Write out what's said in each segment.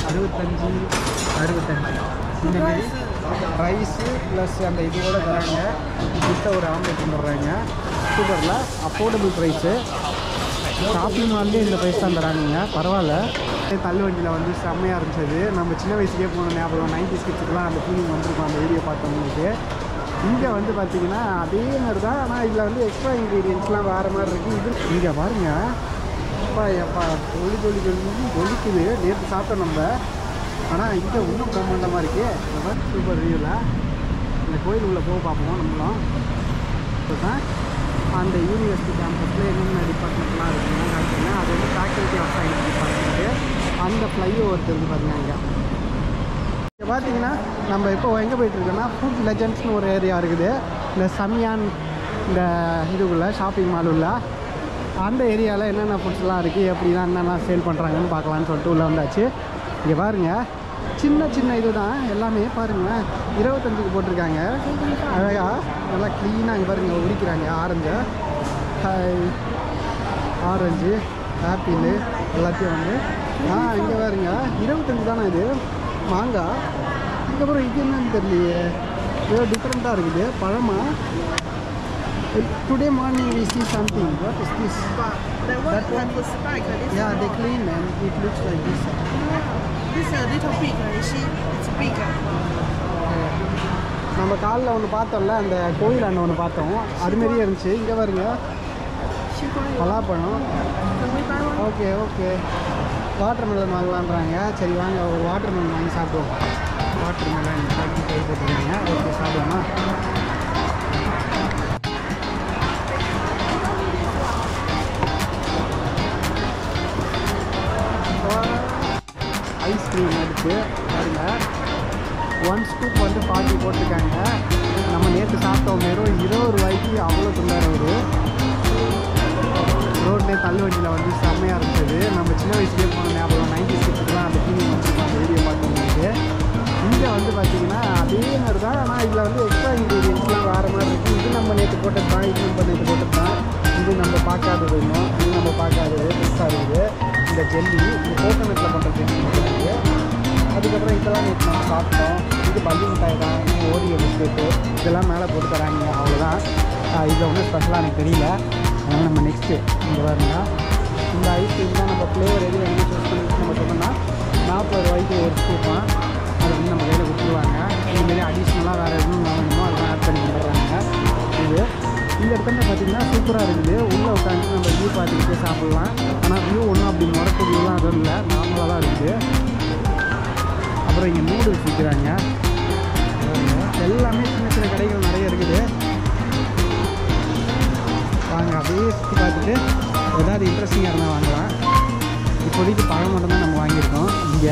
அறுபத்தஞ்சு அறுபத்தஞ்சு இந்த மாதிரி ரைஸு ப்ளஸ் அந்த இதோட தராங்க கிட்ட ஒரு ஆம்லேட் கொண்டு வர்றாங்க சூப்பரில் அஃபோர்டபுள் ப்ரைஸு ஷாப்பிங் மால்லே இந்த ப்ரைஸ் தான் தராங்க பரவாயில்ல தள்ளு வண்டியில் வந்து செம்மையாக இருந்துச்சு நம்ம சின்ன வயசுக்கே போன ஞாபகம் நைன்டி ஸ்கிட்ஸுக்குலாம் அந்த ஃபீலிங் வந்திருக்கும் அந்த வீடியோ பார்த்தவங்களுக்கு இங்கே வந்து பார்த்தீங்கன்னா அதே மாதிரி தான் ஆனால் இதில் வந்து எக்ஸ்ட்ரா இன்க்ரீடியன்ஸ்லாம் வேறு மாதிரி இருக்குது இது இங்கே பாருங்க அப்பா எப்பா தொழி தொழி தொழி ஒழிக்குது நேற்று சாப்பிட்டோம் நம்ம ஆனால் இங்கே இன்னும் பிரம்மாண்டமாக இருக்கே சூப்பர் வியூவில் இந்த கோயில் உள்ள போக பார்ப்போம் நம்மளும் இப்போ தான் அந்த யூனிவர்சிட்டி கேம்பஸில் என்னென்ன டிபார்ட்மெண்ட்லாம் இருக்குன்னு காட்டுங்க அது வந்து ஃபேக்கல்ட்டி ஆஃப் சயின்ஸ் டிபார்ட்மெண்ட்டு அந்த ஃப்ளைஓவர் தெரிஞ்சு பாருங்க இங்கே இங்கே பார்த்தீங்கன்னா நம்ம இப்போ எங்கே போயிட்டுருக்கோன்னா ஃபுட் லெஜண்ட்ஸ்னு ஒரு ஏரியா இருக்குது இந்த சமியான் இந்த இதுக்குள்ள ஷாப்பிங் மால் உள்ள அந்த ஏரியாவில் என்னென்ன ஃபுட்ஸ்லாம் இருக்குது எப்படிலாம் என்னென்ன சேல் பண்ணுறாங்கன்னு பார்க்கலான்னு சொல்லிட்டு உள்ளே வந்தாச்சு இங்கே பாருங்க சின்ன சின்ன இது தான் எல்லாமே பாருங்களேன் இருபத்தஞ்சுக்கு போட்டிருக்காங்க அழகாக நல்லா க்ளீனாக இங்கே பாருங்க உரிக்கிறாங்க ஆரஞ்சை ஆரஞ்சு ஆப்பிள் எல்லாத்தையும் வந்து ஆ இங்கே பாருங்க இருபத்தஞ்சு தானே இது மாங்காய் அதுக்கப்புறம் இது என்னன்னு தெரியலையே ஏதோ டிஃப்ரெண்ட்டாக இருக்குது பழமா today morning we see something what is this That one, That one? that was spike. uh, This yeah one. they clean and it looks like this This a little big. uh, You see, it's big. uh. நம்ம காலில் ஒன்று பார்த்தோம்ல அந்த கோயில் அண்ணன் ஒன்று பார்த்தோம் அதுமாரியே இருந்துச்சு இங்கே பாருங்க பலாப்பழம் Can we buy one? Okay okay watermelon வாங்கலான்றாங்க சரி வாங்க ஒரு வாட்டர் மெலன் வாங்கி சாப்பிடுவோம் வாட்டர் மெலன் வாங்கி கை போட்டுருக்காங்க ஓகே சாப்பிடுவோமா ஐஸ்கிரீம் எடுத்து பாருங்க ஒன் ஸ்கூப் வந்து பாட்டி போட்டிருக்காங்க நம்ம நேற்று சாப்பிட்டோம் வெறும் இருபது ரூபாய்க்கு அவ்வளோ துண்டார் அவரு ரோட்லேயே தள்ளு வண்டியில் வந்து செம்மையாக இருந்தது நம்ம சின்ன வயசுலேயே போன ஞாபகம் நைன்டி சிக்ஸ்லாம் அந்த ஃபீலிங் வந்துருக்கும் அந்த வீடியோ பார்க்கும்போது இங்கே வந்து பார்த்தீங்கன்னா அதே மாதிரி தான் ஆனால் இதில் வந்து எக்ஸ்ட்ரா இன்க்ரீடியன்ஸ்லாம் வேறு மாதிரி இருக்குது இது நம்ம நேற்று போட்டது தான் இது நம்ம நேற்று போட்டது தான் இது நம்ம பார்க்காதது இன்னும் இது நம்ம பார்க்காதது புதுசாக இருக்குது இந்த ஜெல்லி இந்த கோகோனட்டில் பண்ணுற ஜெல்லி இருக்குது அதுக்கப்புறம் இதெல்லாம் நேற்று நம்ம சாப்பிட்டோம் இது பல்லி மிட்டாய் தான் இது ஓரியோ பிஸ்கெட்டு இதெல்லாம் மேலே போட்டு தராங்க அவ்வளோதான் இதில் ஒன்றும் ஸ்பெஷலாக எனக்கு தெரியல அதனால் நம்ம நெக்ஸ்ட்டு இங்கே பாருங்க இந்த ஐஸ்கிரீம் தான் நம்ம ஃப்ளேவர் எது வேணுமோ சூஸ் பண்ணி நம்ம சொன்னோம்னா நாற்பது ரூபாய்க்கு ஒரு ஸ்கூப்பாக அதை வந்து நம்ம கையில் கொடுத்துருவாங்க இதுமாரி அடிஷ்னலாக வேறு எதுவும் வேணுமோ அதெல்லாம் ஆட் பண்ணி கொடுத்துட்றாங்க இது இந்த இடத்துல பார்த்தீங்கன்னா சூப்பராக இருக்குது உள்ளே உட்காந்து நம்ம வியூ பார்த்துக்கிட்டே சாப்பிட்லாம் ஆனால் வியூ ஒன்றும் அப்படி முறப்பு வியூலாம் அதுவும் இல்லை நார்மலாக தான் இருக்குது அப்புறம் இங்கே நூடுல்ஸ் விற்கிறாங்க எல்லாமே சின்ன சின்ன கடைகள் நிறைய இருக்குது வாங்க அப்படியே சுற்றி பார்த்துட்டு ஏதாவது இன்ட்ரெஸ்டிங்காக இருந்தால் வாங்கலாம் இப்போதைக்கு பழம் மட்டும் தான் நம்ம வாங்கியிருக்கோம் இங்கே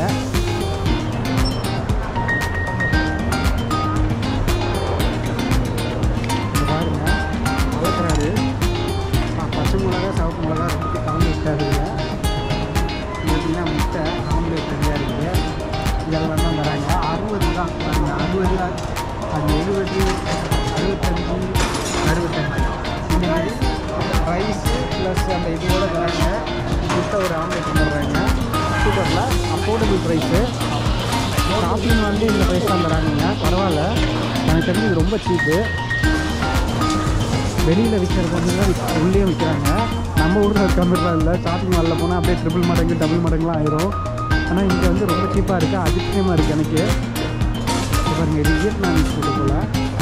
இங்க பாருங்க வளர்க்குறாரு பச்சை மிளகா சிவப்பு மிளகா ரெண்டுத்தையும் கலந்து விட்டாருங்க பார்த்தீங்கன்னா முட்டை ஆம்லேட் ரெடியாக இருக்குது இதெல்லாம் தான் தராங்க அறுபது தான் பாருங்க அறுபது அது எழுபது அறுபத்தஞ்சு அறுபத்தஞ்சு இந்த மாதிரி ரைஸு ப்ளஸ் அந்த இதோட தராங்க முட்டை ஒரு ஆம்லேட் தர்றாங்க சூப்பரில் அஃபோர்டபுள் ப்ரைஸு ஷாப்பிங் வந்து இந்த ப்ரைஸ் தான் தராங்க பரவாயில்ல எனக்கு தெரிஞ்சு இது ரொம்ப சீப்பு வெளியில் விற்கிறது வந்து தான் விக்- உள்ளே விற்கிறாங்க நம்ம ஊரில் இருக்கிற மாதிரிலாம் இல்லை ஷாப்பிங் மாலில் போனால் அப்படியே ட்ரிபிள் மடங்கு டபுள் மடங்குலாம் ஆயிரும் ஆனால் இங்கே வந்து ரொம்ப சீப்பாக இருக்குது அதிசயமாக இருக்குது எனக்கு இது பாருங்க இது வியட்நாம் ஃபுட்டு போல்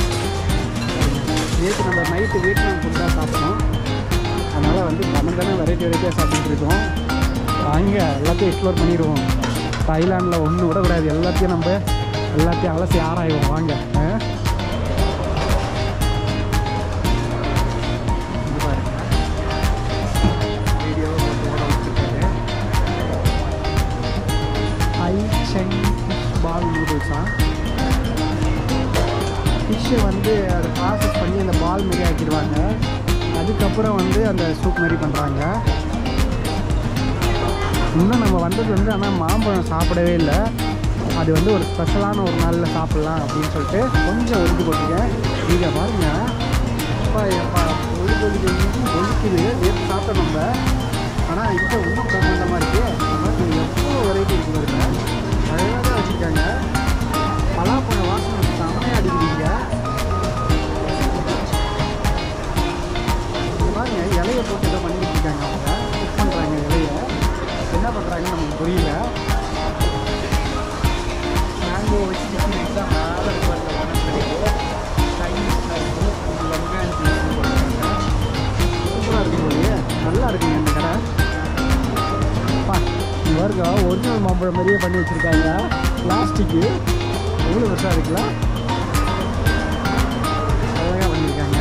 நேற்று நம்ம நைட்டு வியட்நாம் ஃபுட் தான் சாப்பிட்டோம் அதனால் வந்து நம்ம தானே வெரைட்டி வெரைட்டியாக சாப்பிட்டுட்டு இருக்கோம் வாங்க எல்லாத்தையும் எக்ஸ்ப்ளோர் பண்ணிடுவோம் தாய்லாண்டில் ஒன்று விட கூடாது எல்லாத்தையும் நம்ம எல்லாத்தையும் அலசி ஆராய்வோம் வாங்க ஆ? இங்க பாருங்க வீடியோவை போட்டு ஓட வச்சுருக்காரு ஐ செங் ஃபிஷ் பால் நூடுல்ஸா ஃபிஷ்ஷை வந்து அதை ப்ராசஸ் பண்ணி அந்த பால் மாரி ஆக்கிடுவாங்க அதுக்கப்புறம் வந்து அந்த சூப் மாரி பண்ணுறாங்க இன்னும் நம்ம வந்தது வந்து ஆனால் மாம்பழம் சாப்பிடவே இல்லை அது வந்து ஒரு ஸ்பெஷலான ஒரு நாளில் சாப்பிட்லாம் அப்படின்னு சொல்லிட்டு கொஞ்சம் ஒதுக்கி போட்டிருக்கேன் நீங்கள் பாருங்க அப்பா எப்பா ஒளி ஒளி ஒழிக்குது நேற்று சாப்பிட்டோம் நம்ம ஆனால் இங்கே இன்னும் பிரமாண்டமாக இருக்குது நம்ம எவ்வளோ வெரைட்டி இருக்குது பாருங்க பாருங்க ஒரிஜினல் மாம்பழம் மாதிரியே பண்ணி வச்சுருக்காங்க பிளாஸ்டிக்கு எவ்வளோ வருஷம் இருக்குல்ல அழகாக பண்ணியிருக்காங்க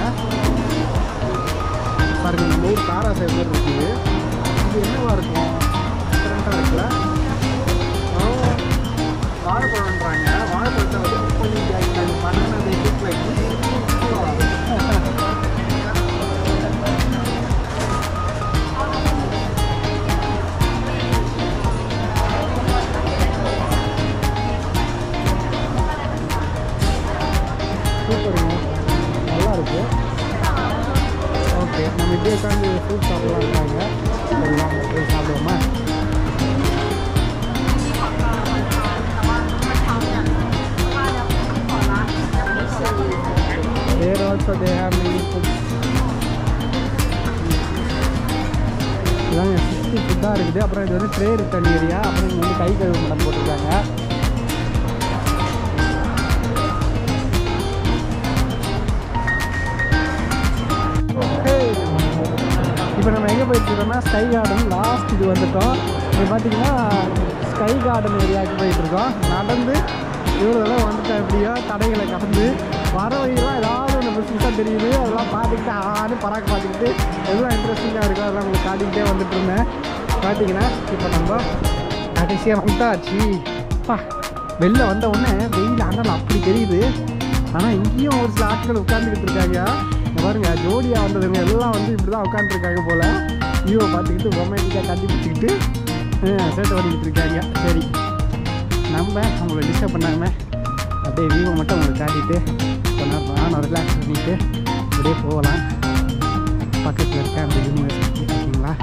பாருங்க நம்ம ஊர் காரா சைடு மாதிரி இருக்குது இது என்னவா இருக்கும் டிஃப்ரெண்ட்டாக இருக்குல்ல ஓ, வாழைப்பழம்ன்றாங்க வாழைப்பழத்தை வந்து குக் பண்ணி அது பண்ணது சூப்பருங்க நல்லா இருக்கு ஓகே நம்ம இப்படியே உட்காந்து ஃப்ரூட் சாப்பிடலான்றாங்க சரி வாங்க போய் சாப்பிடுவோமா There also they have many food. இதாங்க சுற்றி ஃபுட்டாக இருக்குது அப்புறம் இது வந்து ட்ரே ரிட்டர்ன் ஏரியா அப்புறம் இங்கே வந்து கை கழுவு மடம் போட்டிருக்காங்க இப்போ நம்ம எங்கே போயிட்டுருக்கோம்னா ஸ்கை கார்டன் லாஸ்ட் இது வந்துட்டோம் இப்போ பார்த்தீங்கன்னா ஸ்கை கார்டன் ஏரியாவுக்கு போயிட்டுருக்கோம் நடந்து இவ்வளோ தூரம் வந்துட்டோம் எப்படியோ தடைகளை கடந்து வர வழியெல்லாம் ஏதாவது ஒன்று புதுசாக தெரியுது அதெல்லாம் பார்த்துக்கிட்டு ஆடு பராக்கு பார்த்துக்கிட்டு எவ்வளோ இன்ட்ரெஸ்டிங்காக இருக்கோ அதெல்லாம் உங்களுக்கு காட்டிக்கிட்டே வந்துட்டு இருந்தேன் பார்த்தீங்கன்னா இப்போ நம்ம கடைசியாக வந்தாச்சு பா வெளில வந்த உடனே வெயில் அனல் அப்படி தெரியுது ஆனால் இங்கேயும் ஒரு சில ஆட்கள் உட்காந்துக்கிட்டு இருக்காங்க இங்க பாருங்க ஜோடியாக வந்ததுங்க எல்லாம் வந்து இப்படி தான் உட்காந்துருக்காங்க போல் வியூவை பார்த்துக்கிட்டு ரொமான்டிக்காக கட்டி பிடிச்சிக்கிட்டு சேட்டை ஓடிக்கிட்டு இருக்காங்க சரி நம்ம அவங்கள டிஸ்டர்ப் பண்ணாம அப்படியே வியூவை மட்டும் உங்களுக்கு காட்டிட்டு கொஞ்ச நேரம் நானும் ரிலாக்ஸ் பண்ணிட்டு அப்படியே போகலாம் பக்கத்தில் இருக்க அந்த யூனிவர்சிட்டி ஓகேங்களா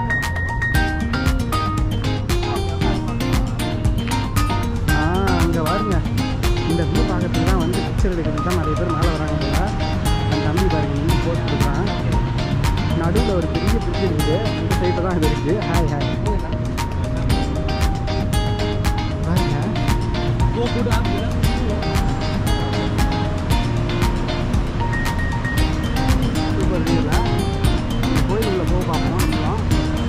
ஆ அங்கே பாருங்க இந்த வியூ பார்க்கறதுக்கு தான் வந்து பிக்சர் எடுக்கிறது தான் நிறைய பேர் மேலே வராங்க போல அந்த தம்பி பாருங்க இன்னும் போட்டுருக்கான் நடுவில் ஒரு பெரிய பிரிட்ஜ் இருக்குது அந்த சைடில் தான் இது இருக்குது ஹாய் ஹாய் பாருங்க சூப்பர் வியூவில் இந்த கோயிலுக்குள்ளே போக பார்ப்போம் நம்மளும்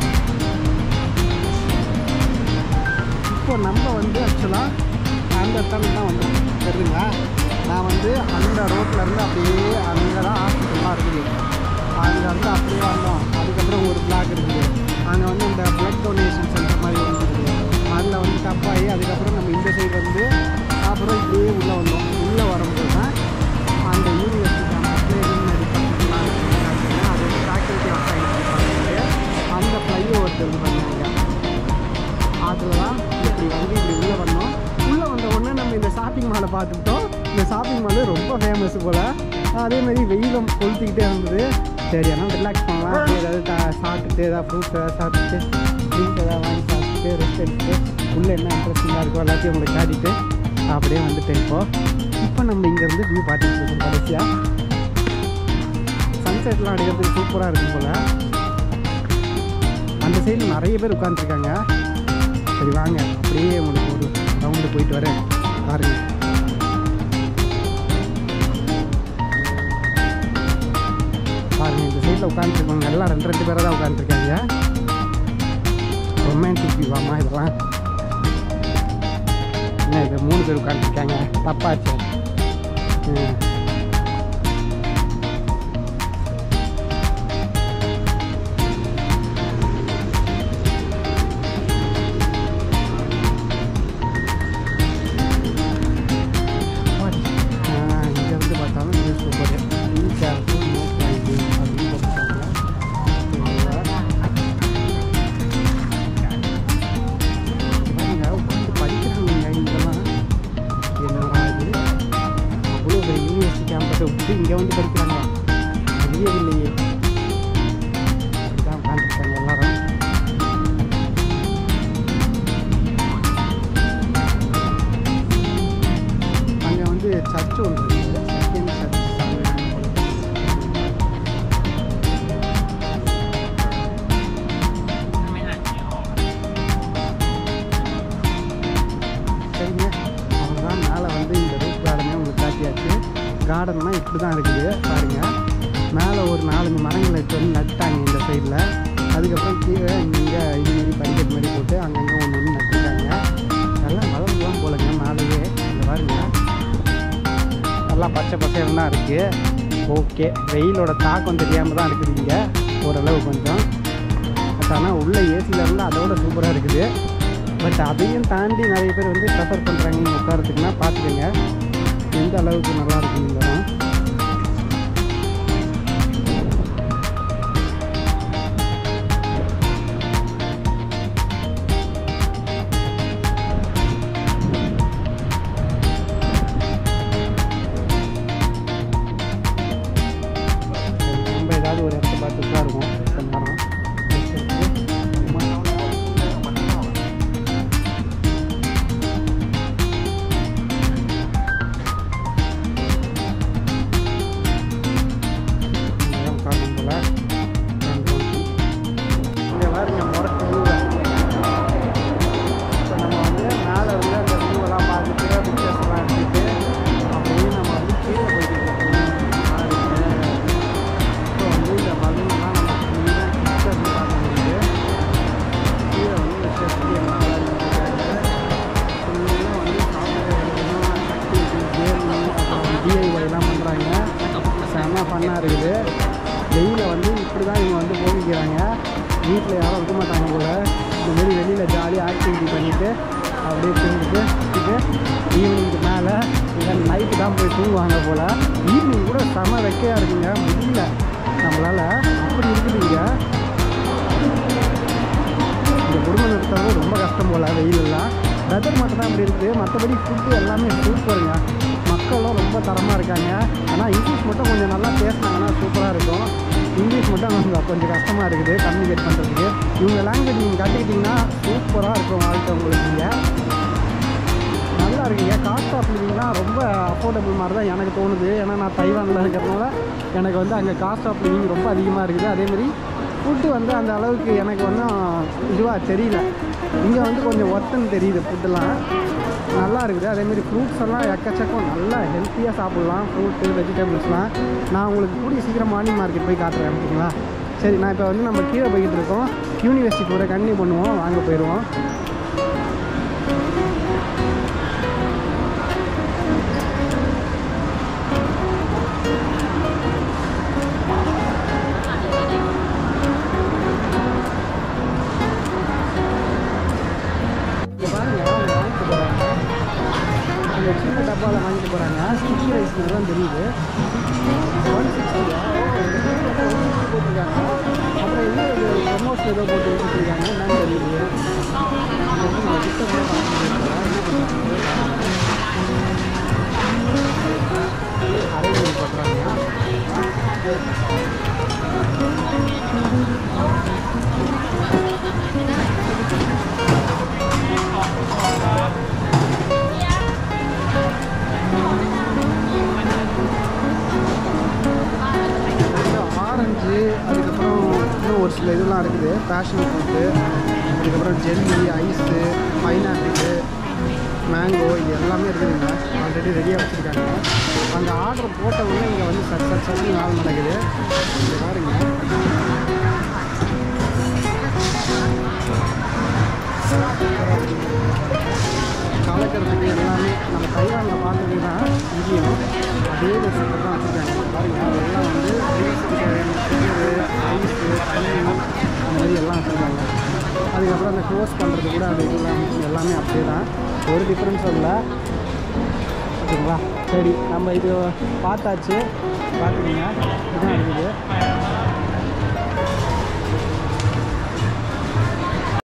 இப்போ நம்ம வந்து ஆக்சுவலாக அந்த இடத்துல தான் வந்து தெரியுங்களா நான் வந்து அந்த ரோட்டில் இருந்து அப்படியே அங்கே தான் ஹாஸ்பிட்டல்லாம் இருக்குது அங்கே வந்து அப்படியே வந்தோம் அதுக்கப்புறம் ஒரு பிளாக் இருக்குது அங்கே வந்து இந்த பிளட் டொனேஷன் சென்டர் மாதிரி ஒன்று இருக்குது அதில் வந்து தப்பாகி அதுக்கப்புறம் நம்ம இந்த சைடு வந்து அப்புறம் இப்படியே உள்ளே வந்தோம் உள்ளே வரும்போது தான் அந்த யூனிவர்சிட்டி கேம்பஸ்லேயே டிபார்ட்மெண்ட் அது ஃபேக்கல்ட்டி ஆஃப் சயின்ஸ் டிபார்ட்மெண்ட்டு அந்த ஃப்ளைஓவர் தெரிஞ்சு பண்ணாங்க அதில் தான் இப்படி வந்து இப்படி உள்ளே வந்தோம் உள்ளே வந்த உடனே நம்ம இந்த ஷாப்பிங் மாலை பார்த்துக்கிட்டோம் இந்த ஷாப்பிங் மால் ரொம்ப ஃபேமஸ் போல் அதே மாதிரி வெயிலும் கொளுத்திக்கிட்டே இருந்தது சரி ஆனால் ரிலாக்ஸ் பண்ணலாம் அப்படியே ஏதாவது த- சாப்பிட்டுட்டு ஏதாவது ஃப்ரூட்ஸ் ஏதாவது சாப்பிட்டுட்டு ட்ரிங்க் ஏதாவது வாங்கி சாப்பிட்டுட்டு ரெஸ்ட் எடுத்துட்டு உள்ளே என்ன இன்ட்ரெஸ்டிங்காக இருக்கோ எல்லாத்தையும் உங்களுக்கு காட்டிட்டு அப்படியே வந்துட்டு இப்போ இப்போ நம்ம இங்கேருந்து வியூ பார்த்துட்டு இருக்கோம் கடைசியாக சன்செட்லாம் அடிக்கிறதுக்கு சூப்பராக இருக்கும் போல் அந்த சைடில் நிறைய பேர் உட்காந்துருக்காங்க சரி வாங்க அப்படியே உங்களுக்கு ஒரு ரவுண்டு போயிட்டு வரேன் பாருங்க பாருங்க இந்த சைடில் உட்காந்துருக்கவங்க எல்லாம் ரெண்டு ரெண்டு பேராக தான் உட்காந்துருக்காங்க ரொமான்டிக் வியூவாமா இதெல்லாம் என்ன இது மூணு பேர் உட்காந்துருக்காங்க தப்பாச்சு ம் இங்கே வந்து பார்த்தாலும் newspaper news careful no pricing அப்படின்னு போட்டுருக்காங்க பாருங்க உட்காந்து படிக்கிறாங்க இங்கெல்லாம் என்னடா இது அவ்வளோ பெரிய யூனிவர்சிட்டி கேம்பஸை விட்டு இங்கே வந்து படிக்கிறாங்க தெரியவில்லையே இதான் உட்காந்துருக்காங்க எல்லாரும் அங்கே வந்து சர்ச் ஒன்று இருக்குது செகண்ட் சர்ச் சரிங்க அவ்வளோதான் மேலே வந்து இந்த ரூப் கார்டனே உங்களுக்கு காட்டியாச்சு கார்டன்னா இப்படி தான் இருக்குது பாருங்கள் மேலே ஒரு நாலஞ்சு மரங்கள் எடுத்து வந்து நட்டாங்க இந்த சைடில் அதுக்கப்புறம் கீழே இங்கே இது மாதிரி படிக்கட்டு மாதிரி போட்டு அங்கங்கே ஒன்று ஒன்று நட்டுருக்காங்க நல்லா பச்சை பசேல்னு தான் இருக்குது ஓகே வெயிலோட தாக்கம் தெரியாமல் தான் இருக்குது இங்கே ஓரளவு கொஞ்சம் பட் ஆனால் உள்ள ஏசியில் இருந்தால் அதோட சூப்பராக இருக்குது பட் அதையும் தாண்டி நிறைய பேர் வந்து ப்ரிஃபர் பண்ணுறாங்க நீங்கள் உட்காரத்துக்குன்னா பார்த்துக்கோங்க எந்த அளவுக்கு நல்லா இருக்கும் இந்த இடம் நம்ம ஏதாவது ஒரு இடத்த பார்த்து உட்காருவோம் கொஞ்ச நேரம் இங்கதான் உட்காரணும் போல. இங்க பாருங்க, முரட்டு view. இப்ப நம்ம வந்து மேலே இருந்து அந்த view எல்லாம் பார்த்துட்டு pictures எல்லாம் எடுத்துட்டு அப்படியே நம்ம வந்து கீழே போயிட்டு இருக்கோம். பாருங்க. இப்போ வந்து இந்த பலூன்லாம் நம்ம clean ஆ கிட்ட இருந்து பார்க்க முடியுது. கீழே வந்து இந்த chest எல்லாம் விளையாடிட்டு ஃபுல்லாக வந்து சாஃப்ட்வேர் எழுதணும் ஆக்டிவிட்டி கேமு அப்புறம் டிஐஒய் எல்லாம் பண்ணுறாங்க செம்ம ஃபன்னாக இருக்குது வெயில வந்து இப்படி தான் இவங்க வந்து போகிக்கிறாங்க வீட்டில் யாரும் இருக்க மாட்டாங்க போல இந்த மாதிரி வெளியில் ஜாலியாக ஆக்டிவிட்டி பண்ணிவிட்டு அப்படியே தூங்கிட்டு சுற்றிட்டு ஈவினிங்க்கு மேலே இல்லை நைட்டு தான் போய் தூங்குவாங்க போல் ஈவினிங் கூட செம வெக்கையாக இருக்குங்க முடியல நம்மளால் அப்படி இருக்குது இங்கே இந்த குடும்பம் நடத்துறது ரொம்ப கஷ்டம் போல் வெயிலெல்லாம் வெதர் மட்டும் தான் இப்படி இருக்குது மற்றபடி ஃபுட்டு எல்லாமே சூப்பருங்க மக்களும் ரொம்ப தரமாக இருக்காங்க ஆனால் இங்கிலீஷ் மட்டும் கொஞ்சம் நல்லா பேசினாங்கன்னா சூப்பராக இருக்கும் இங்கிலீஷ் மட்டும் கொஞ்சம் கொஞ்சம் கஷ்டமாக இருக்குது கம்யூனிகேட் பண்ணுறதுக்கு இவங்க லாங்குவேஜ் நீங்கள் கற்றுக்கிட்டிங்கன்னா சூப்பராக இருக்கும் வாழ்க்கை உங்களுக்கு இங்கே நல்லா இருக்குங்க காஸ்ட் ஆஃப் லிவிங்லாம் ரொம்ப அஃபோர்டபுள் மாதிரி தான் எனக்கு தோணுது ஏன்னா நான் தைவானில் இருக்கிறதுனால எனக்கு வந்து அங்கே காஸ்ட் ஆஃப் லிவிங் ரொம்ப அதிகமாக இருக்குது அதேமாதிரி ஃபுட்டு வந்து அந்த அளவுக்கு எனக்கு ஒன்றும் இதுவாக தெரியல இங்கே வந்து கொஞ்சம் ஒர்த்துன்னு தெரியுது ஃபுட்டெல்லாம் நல்லா இருக்குது அதேமாரி ஃப்ரூட்ஸ் எல்லாம் எக்கச்சக்கம் நல்லா ஹெல்த்தியாக சாப்பிட்லாம் ஃப்ரூட்டு வெஜிடபிள்ஸ்லாம் நான் உங்களுக்கு கூடிய சீக்கிரம் மார்னிங் மார்க்கெட் போய் காட்டுறேன் ஓகேங்களா சரி நான் இப்போ வந்து நம்ம கீழே போய்கிட்டு இருக்கோம் யூனிவர்சிட்டி டூரை கண்டினியூ பண்ணுவோம் வாங்க போயிடுவோம் இங்க பாருங்க அவங்க வாங்கிட்டு போகிறாங்க இந்த சின்ன டப்பாவில் வாங்கிட்டு போகிறாங்க ஸ்டிக்கி ரைஸ் தான் தெரியுது ஒன் சிக்ஸ்டியா போட்டிருக்காங்க அப்புறம் இன்னும் இது ப்ரமோஷன் ஏதோ போட்டு வச்சுருக்காங்க என்னன்னு தெரியலையே இது வந்து நம்ம கிட்ட கூட பார்க்க முடியல. என்ன பண்ணுறாங்க அரைவல் பண்ணுறாங்க ஆரஞ்சு அதுக்கப்புறம் இன்னும் ஒரு சில இதெல்லாம் இருக்குது பேஷன் ஃப்ரூட்டு அதுக்கப்புறம் ஜெல்லி ஐஸு பைனாப்பிள் மேங்கோ இது எல்லாமே இருக்குதுங்க ஆல்ரெடி ரெடியாக வச்சுருக்காங்க அந்த ஆர்டர் போட்ட உடனே இங்கே வந்து சட் சட் சட்னு நாள் நடக்குது இங்க பாருங்க கலக்கிறதுக்கு எல்லாமே நம்ம தைவானில் பார்த்தது தான் இங்கேயும் அதே ரெசிபி தான் வச்சுருக்காங்க பாருங்க அதெல்லாம் வந்து ட்ரிங்க்ஸுக்கு தேவையான சுகரு ஐஸு தண்ணி அந்த மாதிரி எல்லாம் வச்சுருக்காங்க அதுக்கப்புறம் அந்த க்ளோஸ் பண்ணுறது கூட அது எல்லாம் எல்லாமே அப்படியே தான் ஒரு டிஃப்ரென்ஸும் இல்லை ஓகேங்களா சரி நம்ம இது பார்த்தாச்சு பார்த்துக்கிங்க இதுதான் இருக்குது